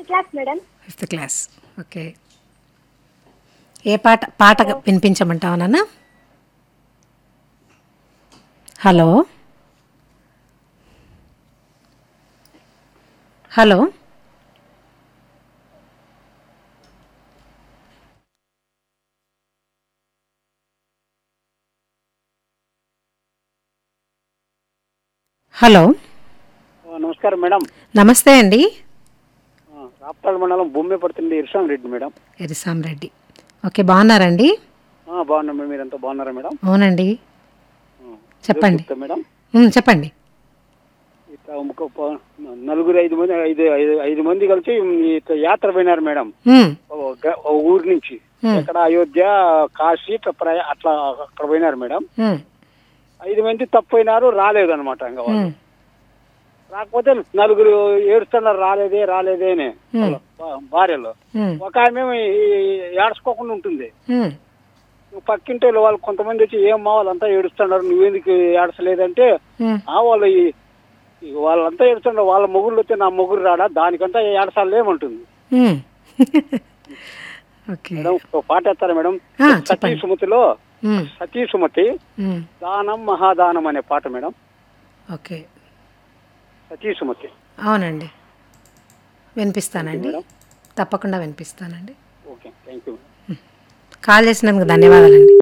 Class madam fifth class okay ఏ పాట పాట వినిపించమంటావా నాన్న హలో హలో హలో ఆ, నమస్కారం మేడం నమస్తే అండి ఆ, రాప్తాడు మండలం భూమి పడుతుంది ఇర్షాం రెడ్డి మేడం ఎరిసాం రెడ్డి ఓకే బాగున్నారండి ఆ, బాగున్నాం మేడం మీరంతా బాగున్నారా మేడం అవునండి ఆ, చెప్పండి చెప్తా మేడం ఉమ్, చెప్పండి ఇట్లా ఒక ప- నలుగురు ఐదు మంది ఐదు ఐదు ఐదు మంది కలిసి ఇట్లా యాత్ర పోయినారు మేడం ఉమ్, ఓ గ- ఓ ఊరు నుంచి Hmm. ఎక్కడ అయోధ్య కాశీ ప్రయ అట్లా అక్కడ పోయినారు మేడం ఉమ్, ఐదు మంది తప్పిపోయినారు రాలేదు అనమాట ఇంకా వాళ్ళు ఉమ్, రాకపోతే నలుగురు ఏడుస్తున్నారు రాలేదే రాలేదే అని వాళ్ళ భా- భార్యలు ఉమ్, ఒక ఆమె ఏడ్చుకోకుండా ఉంటుంది ఉమ్, పక్కింటి వాళ్ళు వాళ్ళు కొంతమంది వచ్చి ఏం మా వాళ్ళంతా ఏడుస్తున్నారు నువ్వెందుకు ఏడసలేదంటే ఉమ్, ఆ వాళ్ళు ఈ- ఈ వాళ్ళంతా ఏడుస్తున్నారు వాళ్ళ మొగుళ్ళు వస్తే నా మొగుడు రాడా దానికంతా ఏడసాలేమంటుంది ఉమ్. ఓకే మేడం ఒక పాట వేస్తారా మేడం ఆ, సతీ చెప్పండి. సుమతిలో ఉమ్, సతీ సుమతి ఉమ్, దానం మహాదానం అనే పాట మేడం ఓకే సతీ సుమతి అవునండి వినిపిస్తానండి మేడం. తప్పకుండా వినిపిస్తానండి ఓకే థ్యాంక్ యూ కాల్ చేసినందుకు ధన్యవాదాలండి